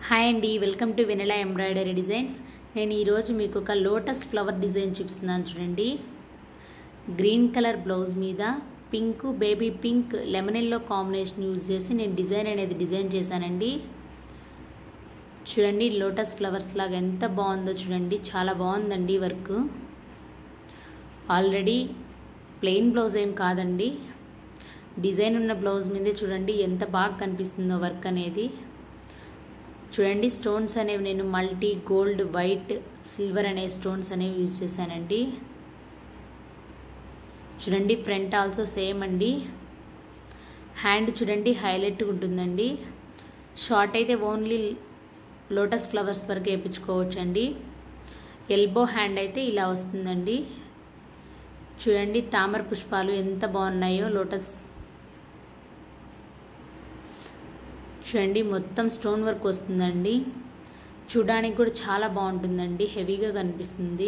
hi అండి welcome to vanilla embroidery designs నేను ఈరోజు మీకు ఒక లోటస్ ఫ్లవర్ డిజైన్ చూపిస్తున్నాను చూడండి గ్రీన్ కలర్ బ్లౌజ్ మీద pink baby pink lemon yellow combination use చేసి నేను డిజైన్ అనేది డిజైన్ చేశానండి చూడండి లోటస్ ఫ్లవర్స్ లాగా ఎంత బాగుందో చూడండి చాలా బాగుందండి వర్క్ ఆల్రెడీ ప్లెయిన్ బ్లౌజ్ ఏం కాదండి డిజైన్ ఉన్న బ్లౌజ్ మీదే చూడండి ఎంత బాగా కనిపిస్తుందో వర్క్ అనేది చూడండి స్టోన్స్ అనేవి నేను మల్టీ గోల్డ్ వైట్ సిల్వర్ అనే స్టోన్స్ అనేవి యూజ్ చేశానండి చూడండి ఫ్రంట్ ఆల్సో సేమ్ అండి హ్యాండ్ చూడండి హైలైట్ ఉంటుందండి షార్ట్ అయితే ఓన్లీ లోటస్ ఫ్లవర్స్ వరకు వేయించుకోవచ్చు అండి ఎల్బో హ్యాండ్ అయితే ఇలా వస్తుందండి చూడండి తామర పుష్పాలు ఎంత బాగున్నాయో లోటస్ చూడండి మొత్తం స్టోన్ వర్క్ వస్తుందండి చూడడానికి కూడా చాలా బాగుంటుందండి హెవీగా కనిపిస్తుంది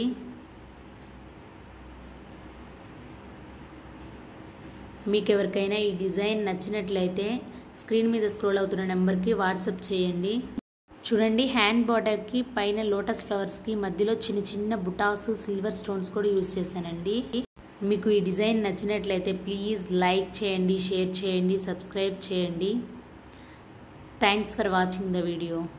మీకు ఎవరికైనా ఈ డిజైన్ నచ్చినట్లయితే స్క్రీన్ మీద స్క్రోల్ అవుతున్న నెంబర్కి వాట్సాప్ చేయండి చూడండి హ్యాండ్ బార్డర్కి పైన లోటస్ ఫ్లవర్స్కి మధ్యలో చిన్న చిన్న బుటాస్ సిల్వర్ స్టోన్స్ కూడా యూస్ చేశానండి మీకు ఈ డిజైన్ నచ్చినట్లయితే ప్లీజ్ లైక్ చేయండి షేర్ చేయండి సబ్స్క్రైబ్ చేయండి thanks for watching the video